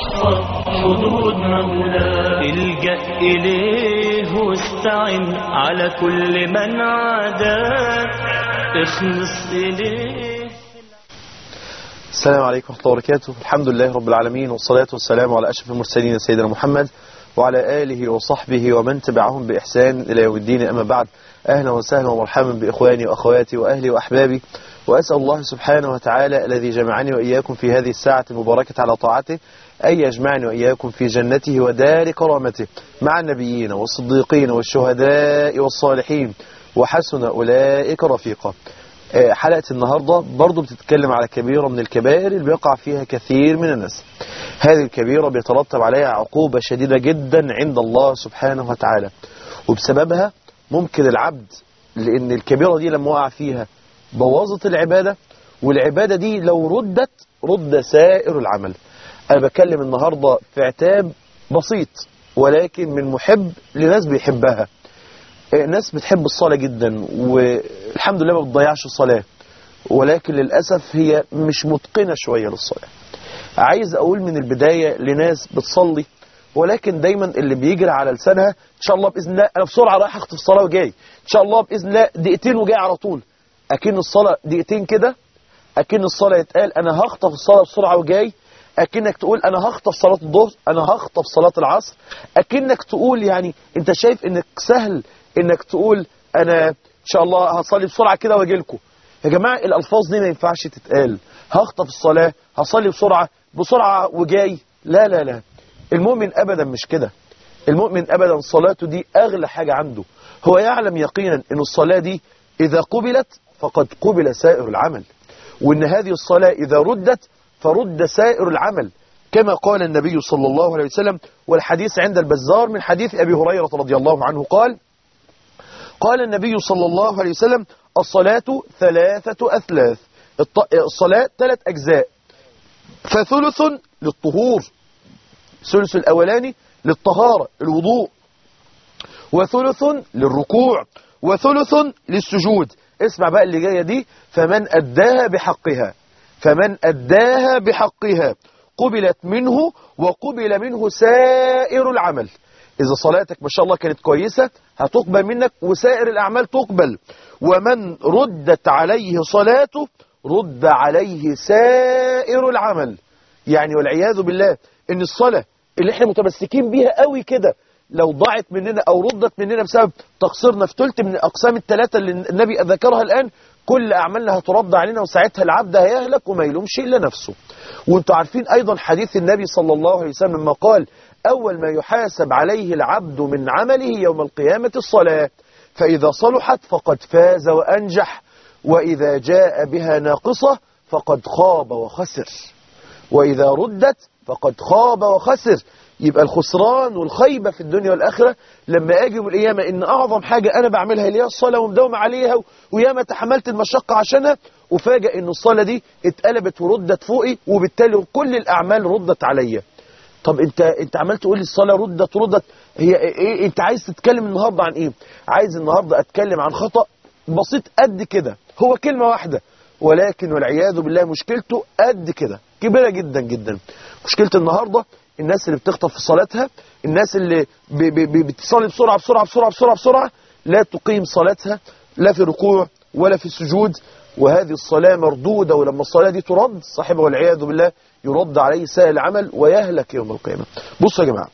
واحفظ حدود مولاه الجأ إليه واستعن على كل من عاداك اخلص إليه السلام عليكم ورحمة الله وبركاته الحمد لله رب العالمين والصلاة والسلام على أشرف المرسلين سيدنا محمد وعلى آله وصحبه ومن تبعهم بإحسان إلى يوم الدين أما بعد أهلا وسهلا ومرحبا بإخواني وأخواتي وأهلي وأحبابي وأسأل الله سبحانه وتعالى الذي جمعني وإياكم في هذه الساعة المباركة على طاعته أن يجمعني وإياكم في جنته ودار كرامته مع النبيين والصديقين والشهداء والصالحين وحسن أولئك رفيقا حلقة النهاردة برضو بتتكلم على كبيرة من الكبائر اللي بيقع فيها كثير من الناس هذه الكبيرة بيترتب عليها عقوبة شديدة جدا عند الله سبحانه وتعالى وبسببها ممكن العبد لأن الكبيرة دي لما وقع فيها بوظت العبادة والعبادة دي لو ردت رد سائر العمل أنا بكلم النهاردة في عتاب بسيط ولكن من محب لناس بيحبها ناس بتحب الصلاة جدا والحمد لله ما بتضيعش الصلاة ولكن للأسف هي مش متقنة شوية للصلاة عايز أقول من البداية لناس بتصلي ولكن دايما اللي بيجري على لسانها إن شاء الله بإذن الله أنا بسرعة رايح أخطف الصلاة وجاي إن شاء الله بإذن الله دقيقتين وجاي على طول أكن الصلاة دقيقتين كده أكن الصلاة يتقال أنا هخطف الصلاة بسرعة وجاي أكنك تقول أنا هخطف صلاة الظهر أنا هخطف صلاة العصر أكنك تقول يعني أنت شايف إنك سهل إنك تقول أنا إن شاء الله هصلي بسرعة كده واجي لكم يا جماعة الألفاظ دي ما ينفعش تتقال هخطف الصلاة هصلي بسرعة بسرعة وجاي لا لا لا المؤمن أبدا مش كده المؤمن أبدا صلاته دي أغلى حاجة عنده هو يعلم يقينا أن الصلاة دي إذا قبلت فقد قبل سائر العمل وأن هذه الصلاة إذا ردت فرد سائر العمل كما قال النبي صلى الله عليه وسلم والحديث عند البزار من حديث أبي هريرة رضي الله عنه قال قال النبي صلى الله عليه وسلم الصلاة ثلاثة أثلاث الصلاة ثلاث أجزاء فثلث للطهور ثلث الأولاني للطهارة الوضوء وثلث للركوع وثلث للسجود اسمع بقى اللي جاية دي فمن أداها بحقها فمن أداها بحقها قبلت منه وقبل منه سائر العمل إذا صلاتك ما شاء الله كانت كويسة هتقبل منك وسائر الأعمال تقبل ومن ردت عليه صلاته رد عليه سائر العمل يعني والعياذ بالله إن الصلاة اللي احنا متمسكين بيها قوي كده لو ضاعت مننا أو ردت مننا بسبب تقصيرنا في ثلث من الأقسام الثلاثة اللي النبي ذكرها الآن كل أعمالنا هترد علينا وساعتها العبد هيهلك وما يلومش إلا نفسه وانتوا عارفين أيضا حديث النبي صلى الله عليه وسلم لما قال أول ما يحاسب عليه العبد من عمله يوم القيامة الصلاة فإذا صلحت فقد فاز وأنجح وإذا جاء بها ناقصة فقد خاب وخسر وإذا ردت فقد خاب وخسر يبقى الخسران والخيبة في الدنيا والآخرة لما أجي القيامة إن أعظم حاجة أنا بعملها اللي هي الصلاة ومداوم عليها وياما تحملت المشقة عشانها وفاجأ إن الصلاة دي اتقلبت وردت فوقي وبالتالي كل الأعمال ردت عليا طب انت انت عمال تقول لي الصلاه ردت ردت هي ايه انت عايز تتكلم النهارده عن ايه عايز النهارده اتكلم عن خطا بسيط قد كده هو كلمه واحده ولكن والعياذ بالله مشكلته قد كده كبيره جدا جدا مشكله النهارده الناس اللي بتخطف في صلاتها الناس اللي بي بي بتصلي بسرعه بسرعه بسرعه بسرعه بسرعه لا تقيم صلاتها لا في ركوع ولا في سجود وهذه الصلاة مردودة ولما الصلاة دي ترد صاحبها والعياذ بالله يرد عليه سائل العمل ويهلك يوم القيامة بصوا يا جماعة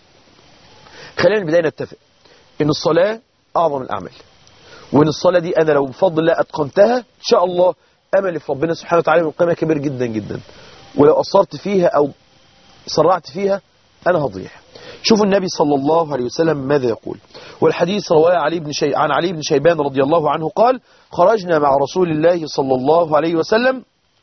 خلينا البداية نتفق ان الصلاة اعظم الاعمال وان الصلاة دي انا لو بفضل الله اتقنتها ان شاء الله املي في ربنا سبحانه وتعالى يوم القيامة كبير جدا جدا ولو قصرت فيها او سرعت فيها انا هضيع شوفوا النبي صلى الله عليه وسلم ماذا يقول والحديث رواه علي بن شي... عن علي بن شيبان رضي الله عنه قال خرجنا مع رسول الله صلى الله عليه وسلم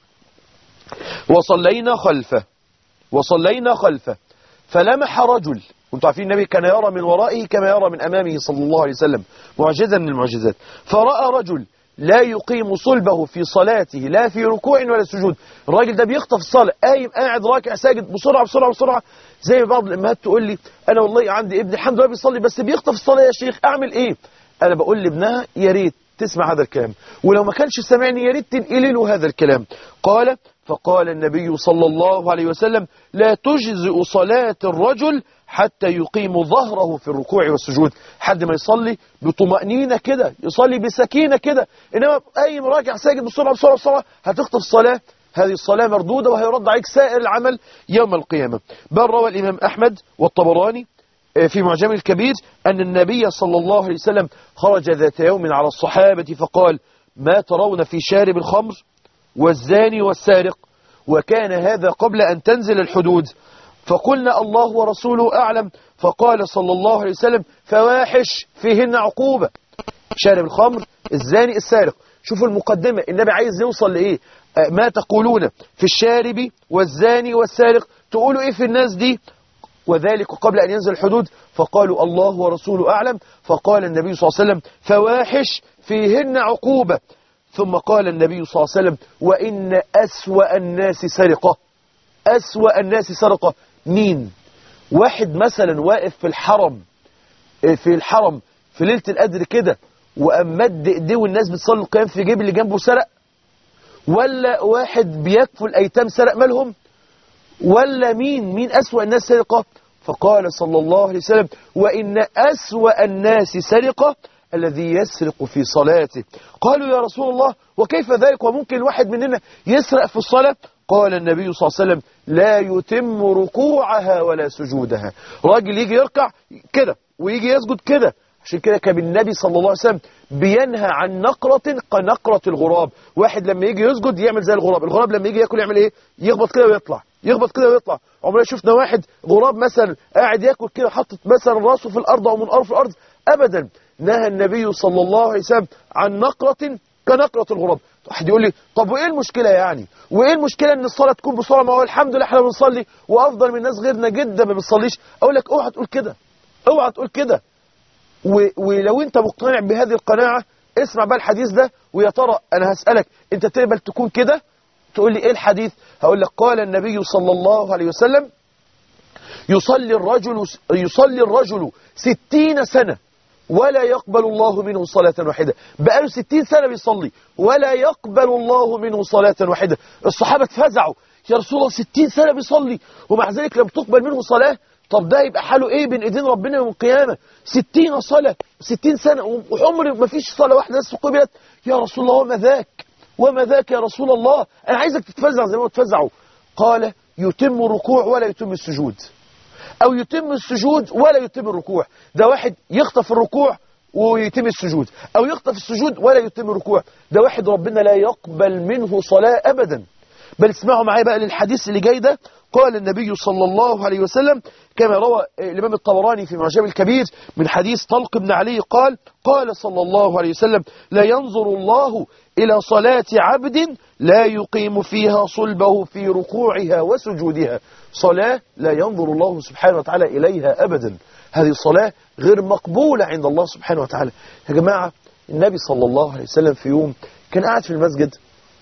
وصلينا خلفه وصلينا خلفه فلمح رجل وانتم عارفين النبي كان يرى من ورائه كما يرى من أمامه صلى الله عليه وسلم معجزة من المعجزات فرأى رجل لا يقيم صلبه في صلاته لا في ركوع ولا سجود الراجل ده بيخطف الصلاة قايم قاعد راكع ساجد بسرعة بسرعة بسرعة زي بعض الأمهات تقول لي أنا والله عندي ابني الحمد لله بيصلي بس بيخطف الصلاة يا شيخ أعمل إيه أنا بقول لابنها يا ريت تسمع هذا الكلام ولو ما كانش سامعني يا ريت تنقلي له هذا الكلام قال فقال النبي صلى الله عليه وسلم لا تجزئ صلاة الرجل حتى يقيم ظهره في الركوع والسجود حد ما يصلي بطمأنينة كده يصلي بسكينة كده إنما أي مراجع ساجد بسرعة بسرعة بسرعة هتخطف الصلاة هذه الصلاة مردودة وهيرد عليك سائر العمل يوم القيامة بل روى الإمام أحمد والطبراني في معجم الكبير أن النبي صلى الله عليه وسلم خرج ذات يوم على الصحابة فقال ما ترون في شارب الخمر والزاني والسارق وكان هذا قبل أن تنزل الحدود فقلنا الله ورسوله أعلم فقال صلى الله عليه وسلم فواحش فيهن عقوبة شارب الخمر الزاني السارق شوفوا المقدمة النبي عايز يوصل لإيه ما تقولون في الشارب والزاني والسارق تقولوا إيه في الناس دي وذلك قبل أن ينزل الحدود فقالوا الله ورسوله أعلم فقال النبي صلى الله عليه وسلم فواحش فيهن عقوبة ثم قال النبي صلى الله عليه وسلم وإن أسوأ الناس سرقة أسوأ الناس سرقة مين واحد مثلا واقف في الحرم في الحرم في ليلة القدر كده وقام مد ايديه والناس بتصلي القيام في جيب اللي جنبه سرق ولا واحد بيكفوا الايتام سرق مالهم ولا مين مين أسوأ الناس سرقة فقال صلى الله عليه وسلم وإن أسوأ الناس سرقة الذي يسرق في صلاته قالوا يا رسول الله وكيف ذلك وممكن واحد مننا يسرق في الصلاة قال النبي صلى الله عليه وسلم لا يتم ركوعها ولا سجودها راجل يجي يركع كده ويجي يسجد كده عشان كده كان النبي صلى الله عليه وسلم بينهى عن نقرة كنقرة الغراب واحد لما يجي يسجد يعمل زي الغراب الغراب لما يجي ياكل يعمل ايه يخبط كده ويطلع يخبط كده ويطلع عمرنا شفنا واحد غراب مثلا قاعد ياكل كده حاطط مثلا راسه في الارض او منقاره في الارض ابدا نهى النبي صلى الله عليه وسلم عن نقرة كنقرة الغراب واحد يقول لي طب وايه المشكلة يعني وايه المشكلة ان الصلاة تكون بسرعة ما هو الحمد لله احنا بنصلي وافضل من الناس غيرنا جدا ما بنصليش اقول لك اوعى تقول كده اوعى تقول كده ولو انت مقتنع بهذه القناعة اسمع بقى الحديث ده ويا ترى انا هسألك انت تقبل تكون كده تقول لي ايه الحديث هقول لك قال النبي صلى الله عليه وسلم يصلي الرجل يصلي الرجل ستين سنة ولا يقبل الله منه صلاة واحدة بقاله ستين سنة بيصلي ولا يقبل الله منه صلاة واحدة الصحابة اتفزعوا يا رسول الله ستين سنة بيصلي ومع ذلك لم تقبل منه صلاة طب ده يبقى حاله ايه بين ايدين ربنا يوم القيامة ستين صلاة ستين سنة وعمر ما فيش صلاة واحدة بس قبلت يا رسول الله وما ذاك وما ذاك يا رسول الله انا عايزك تتفزع زي ما تفزعوا قال يتم الركوع ولا يتم السجود او يتم السجود ولا يتم الركوع ده واحد يخطف الركوع ويتم السجود او يخطف السجود ولا يتم الركوع ده واحد ربنا لا يقبل منه صلاة ابدا بل اسمعوا معايا بقى للحديث اللي جاي ده قال النبي صلى الله عليه وسلم كما روى الإمام الطبراني في معجم الكبير من حديث طلق بن علي قال قال صلى الله عليه وسلم لا ينظر الله إلى صلاة عبد لا يقيم فيها صلبه في ركوعها وسجودها صلاة لا ينظر الله سبحانه وتعالى إليها أبدا هذه الصلاة غير مقبولة عند الله سبحانه وتعالى يا جماعة النبي صلى الله عليه وسلم في يوم كان قاعد في المسجد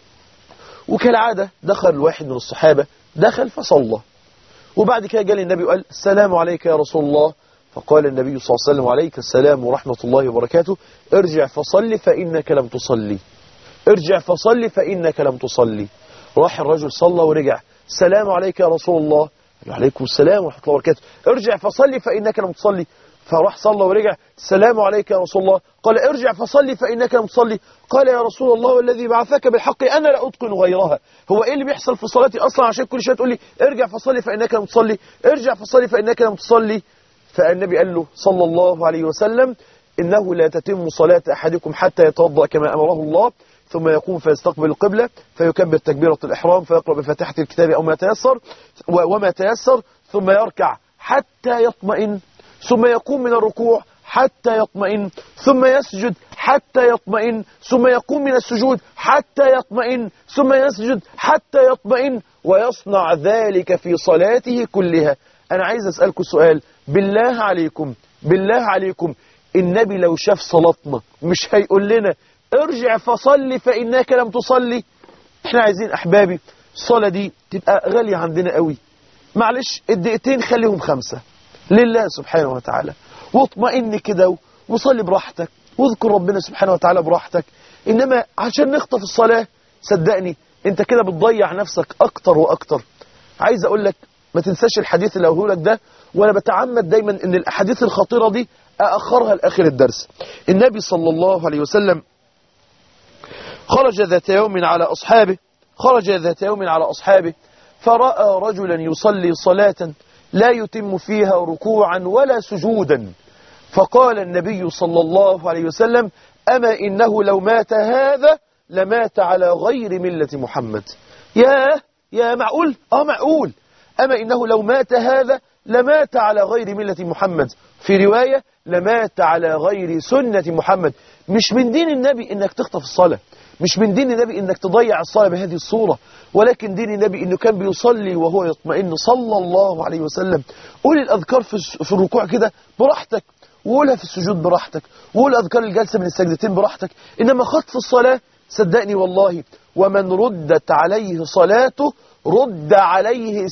وكالعادة دخل واحد من الصحابة دخل فصلى وبعد كده جاء النبي وقال السلام عليك يا رسول الله فقال النبي صلى الله عليه وسلم عليك السلام ورحمة الله وبركاته ارجع فصلي فإنك لم تصلي ارجع فصلي فإنك لم تصلي راح الرجل صلى ورجع السلام عليك يا رسول الله قال عليكم السلام ورحمة الله وبركاته ارجع فصلي فإنك لم تصلي فراح صلى ورجع السلام عليك يا رسول الله قال ارجع فصلي فإنك لم تصلي قال يا رسول الله والذي بعثك بالحق أنا لا أتقن غيرها هو إيه اللي بيحصل في صلاتي أصلا عشان كل شويه تقول لي ارجع فصلي فإنك لم تصلي ارجع فصلي فإنك لم تصلي فالنبي قال له صلى الله عليه وسلم إنه لا تتم صلاة أحدكم حتى يتوضأ كما أمره الله ثم يقوم فيستقبل القبلة فيكبر تكبيرة الإحرام فيقرأ بفاتحة الكتاب أو ما تيسر وما تيسر ثم يركع حتى يطمئن ثم يقوم من الركوع حتى يطمئن ثم يسجد حتى يطمئن ثم يقوم من السجود حتى يطمئن ثم يسجد حتى يطمئن ويصنع ذلك في صلاته كلها أنا عايز أسألكم سؤال بالله عليكم بالله عليكم النبي لو شاف صلاتنا مش هيقول لنا ارجع فصلي فإنك لم تصلي احنا عايزين أحبابي الصلاة دي تبقى غالية عندنا قوي معلش الدقيقتين خليهم خمسة لله سبحانه وتعالى واطمئن كده وصلي براحتك واذكر ربنا سبحانه وتعالى براحتك إنما عشان نخطف الصلاة صدقني انت كده بتضيع نفسك اكتر واكتر عايز اقول لك ما تنساش الحديث اللي هقوله لك ده وانا بتعمد دايما ان الاحاديث الخطيره دي ااخرها لاخر الدرس النبي صلى الله عليه وسلم خرج ذات يوم على اصحابه خرج ذات يوم على اصحابه فراى رجلا يصلي صلاه لا يتم فيها ركوعا ولا سجودا فقال النبي صلى الله عليه وسلم اما انه لو مات هذا لمات على غير مله محمد ياه يا معقول اه معقول أما إنه لو مات هذا لمات على غير ملة محمد في رواية لمات على غير سنة محمد مش من دين النبي إنك تخطف الصلاة مش من دين النبي إنك تضيع الصلاة بهذه الصورة ولكن دين النبي إنه كان بيصلي وهو يطمئن صلى الله عليه وسلم قول الأذكار في في الركوع كده براحتك وقولها في السجود براحتك وقول أذكار الجلسة من السجدتين براحتك إنما خطف الصلاة صدقني والله ومن ردت عليه صلاته رد عليه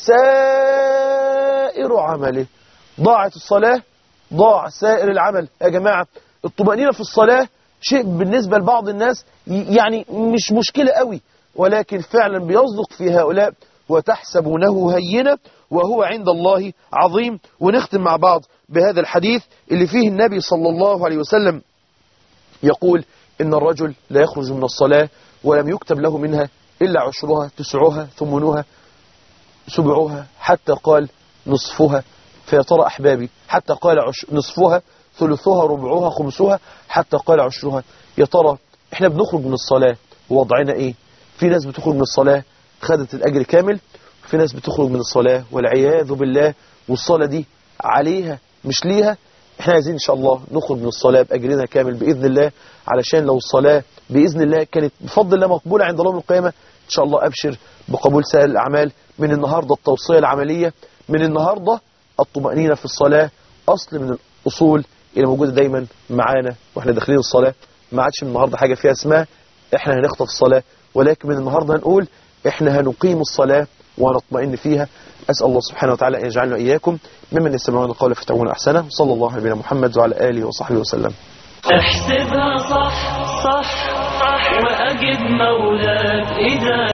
سائر عمله ضاعت الصلاة ضاع سائر العمل يا جماعة الطمأنينة في الصلاة شيء بالنسبة لبعض الناس يعني مش مشكلة قوي ولكن فعلا بيصدق في هؤلاء وتحسبونه هينة وهو عند الله عظيم ونختم مع بعض بهذا الحديث اللي فيه النبي صلى الله عليه وسلم يقول إن الرجل لا يخرج من الصلاة ولم يكتب له منها إلا عشرها تسعها ثمنها سبعها حتى قال نصفها فيا ترى أحبابي حتى قال عش نصفها ثلثها ربعها خمسها حتى قال عشرها يا ترى احنا بنخرج من الصلاة ووضعنا ايه في ناس بتخرج من الصلاة خدت الأجر كامل في ناس بتخرج من الصلاة والعياذ بالله والصلاة دي عليها مش ليها احنا عايزين ان شاء الله نخرج من الصلاة بأجرنا كامل بإذن الله علشان لو الصلاة بإذن الله كانت بفضل الله مقبولة عند الله القيامة ان شاء الله أبشر بقبول سائر الأعمال من النهاردة التوصية العملية من النهاردة الطمأنينة في الصلاة أصل من الأصول اللي موجودة دايما معانا واحنا داخلين الصلاة ما عادش من النهاردة حاجة فيها اسمها احنا هنخطف الصلاة ولكن من النهاردة هنقول احنا هنقيم الصلاة ونطمئن فيها أسأل الله سبحانه وتعالى أن يجعلنا إياكم ممن يستمعون القول فيتبعون أحسنه صلى الله على نبينا محمد وعلى آله وصحبه وسلم احسبها صح صح صح وأجد مولاك إذا